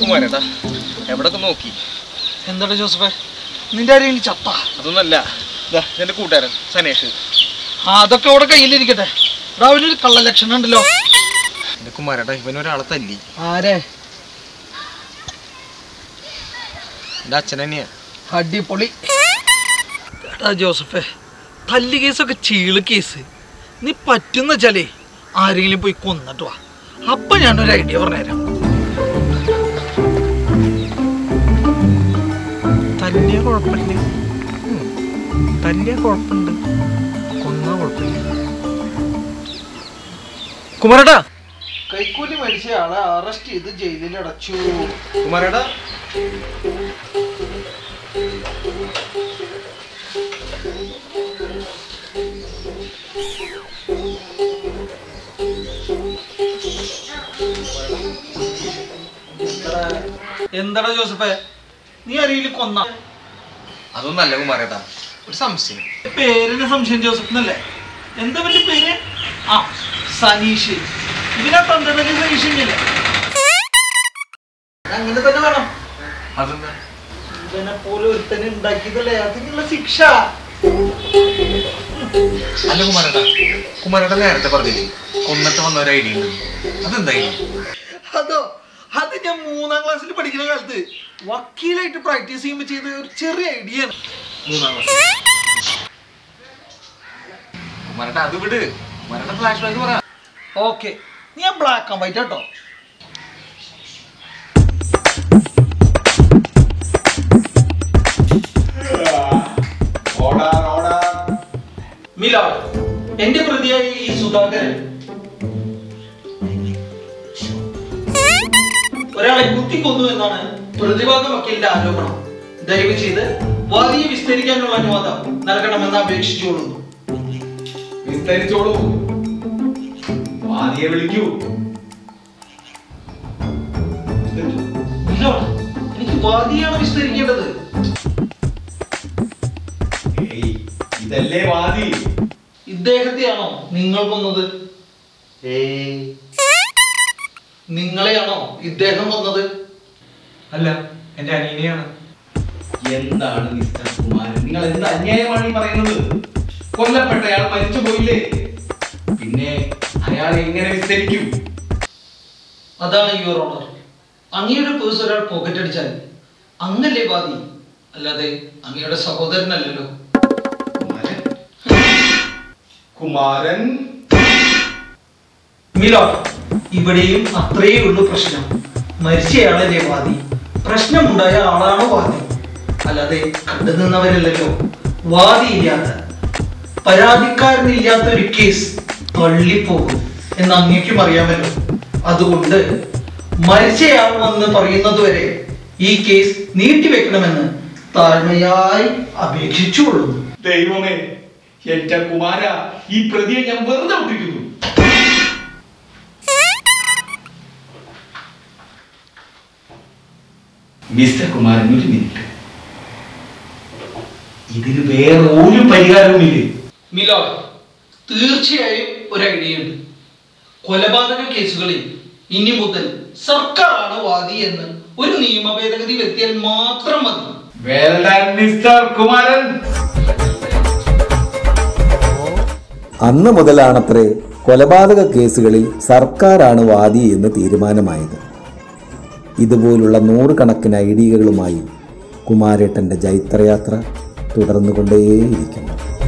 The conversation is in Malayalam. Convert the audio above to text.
കുമാരേട്ടാ എവിടൊക്കെ നോക്കി എന്താണ് ജോസഫേ നിന്റെ ആരെങ്കിലും ചത്ത അതൊന്നല്ല ഇതാ എന്റെ കൂട്ടുകാരൻ സനേഷ് ആ അതൊക്കെ അവിടെ കയ്യിലിരിക്കട്ടെ എടാ അവനൊരു കള്ള ലക്ഷണം ഉണ്ടല്ലോ എന്റെ കുമാരേട്ടാ ഇവൻ ഒരാളെ തല്ലി ആരെ എന്റെ അച്ഛൻ തന്നെയാ അടിപൊളി എടാ ജോസഫേ തല്ലി കേസൊക്കെ ചീള് കേസ് നീ പറ്റുന്ന വെച്ചാലേ ആരെങ്കിലും പോയി കൊന്നിട്ട് വാ അപ്പൊ ഞാനൊരു ഐഡിയ പറഞ്ഞുതരാം തല്ലിയ കുഴപ്പമില്ല തല്ലിയ കുഴപ്പമുണ്ട് കൊന്ന കുഴപ്പമില്ല കുമാരേട്ടാ കൈക്കൂലി മരിച്ച ആളെ അറസ്റ്റ് ചെയ്ത് ജയിലിൽ അടച്ചു കുമാരേട്ടാ എന്താടാ ജോസഫേ നീ ആരെങ്കിലും കൊന്ന അതൊന്നല്ല കുമാരേട്ടാ ഒരു സംശയം പേരിന് സംശയം ജോസഫ് എന്നല്ലേ എന്താ പറ്റിയ പേര് ആ സനീഷ് ഇതിനാ തന്ത്രത്തിൽ സനീഷ് ഇല്ലേ അങ്ങനെ തന്നെ വേണം അതെന്താ ഇവനെ പോലെ ഒരുത്തനെ ഉണ്ടാക്കിയതല്ലേ അതിനുള്ള ശിക്ഷ അല്ല കുമാരേട്ടാ കുമാരേട്ടാ നേരത്തെ പറഞ്ഞില്ലേ കൊന്നിട്ട് വന്ന ഒരു ഐഡിയ ഉണ്ട് അതെന്തായാലും അതോ അത് ഞാൻ മൂന്നാം ക്ലാസ്സിൽ പഠിക്കുന്ന കാലത്ത് വക്കീലായിട്ട് പ്രാക്ടീസ് ചെയ്യുമ്പോൾ ചെയ്ത ഒരു ചെറിയ ഐഡിയ ആണ് മൂന്നാം ക്ലാസ് കുമാരേട്ടാ അത് വിട് കുമാരേട്ടാ ഫ്ലാഷ് ബാക്ക് പറ ഓക്കെ നീ ആ ബ്ലാക്ക് ആൻഡ് വൈറ്റ് കേട്ടോ മിലാദ് എന്റെ പ്രതിയായ ഈ സുധാകരൻ ഒരാളെ കുത്തിക്കൊന്നു എന്നാണ് പ്രതിവാദ വക്കീലിന്റെ ആരോപണം ദയവ് ചെയ്ത് വാദിയെ വിസ്തരിക്കാനുള്ള അനുവാദം നൽകണമെന്ന് അപേക്ഷിച്ചുകൊള്ളുന്നു വിസ്തരിച്ചോളൂ വാദിയെ വിളിക്കൂ മിലോഡ്, എനിക്ക് വാദിയാണ് വിസ്തരിക്കേണ്ടത് ഏയ് ഇതല്ലേ വാദി ഇദ്ദേഹത്തെയാണോ നിങ്ങൾ കൊന്നത് നിങ്ങളെയാണോ ഇദ്ദേഹം കൊന്നത് അല്ല എന്റെ അനിയനെയാണ് എന്താണ് മിസ്റ്റർ കുമാരൻ നിങ്ങൾ എന്ത് അന്യായമാണ് ഈ പറയുന്നത് കൊല്ലപ്പെട്ടയാൾ മരിച്ചു പോയില്ലേ പിന്നെ അയാൾ എങ്ങനെ വിസ്തരിക്കും അതാണ് യുവർ ഓണർ അങ്ങയുടെ പേഴ്സ് ഒരാൾ പോക്കറ്റ് അടിച്ചാൽ അങ്ങല്ലേ വാദി അല്ലാതെ അങ്ങയുടെ സഹോദരനല്ലല്ലോ കുമാരൻ കുമാരൻ മിലോ ഇവിടെയും അത്രയേ ഉള്ളൂ പ്രശ്നം മരിച്ചയാളല്ലേ വാദി പ്രശ്നമുണ്ടായ ആളാണ് വാദി അല്ലാതെ കണ്ടു നിന്നവരല്ലല്ലോ വാദിയില്ലാത്ത പരാതിക്കാരനില്ലാത്ത ഒരു കേസ് തള്ളിപ്പോകും എന്ന് അങ്ങേക്കും അറിയാമല്ലോ അതുകൊണ്ട് മരിച്ചയാൾ വന്ന് പറയുന്നതുവരെ ഈ കേസ് നീട്ടിവെക്കണമെന്ന് താഴ്മയായി അപേക്ഷിച്ചുകൊള്ളുന്നു ദൈവമേ എന്റെ കുമാര ഈ പ്രതിയെ ഞാൻ വെറുതെ വിട്ടിരിക്കുന്നു മിസ്റ്റർ കുമാരൻ ഒരു മിനിറ്റ് ഇതിന് വേറെ ഒരു പരിഹാരവുമില്ലേ മിലോ തീർച്ചയായും ഒരു ഐഡിയ ഉണ്ട് കൊലപാതക കേസുകളിൽ ഇനി മുതൽ സർക്കാരാണ് വാദി എന്ന് ഒരു നിയമ ഭേദഗതി വരുത്തിയാൽ മാത്രം മതി വെൽ ഡൺ മിസ്റ്റർ കുമാരൻ അന്ന് മുതലാണത്രേ കൊലപാതക കേസുകളിൽ സർക്കാരാണ് വാദി എന്ന് തീരുമാനമായത് ഇതുപോലുള്ള നൂറുകണക്കിന് ഐഡിയകളുമായി കുമാരേട്ടൻ്റെ ജൈത്രയാത്ര തുടർന്നുകൊണ്ടേയിരിക്കുന്നു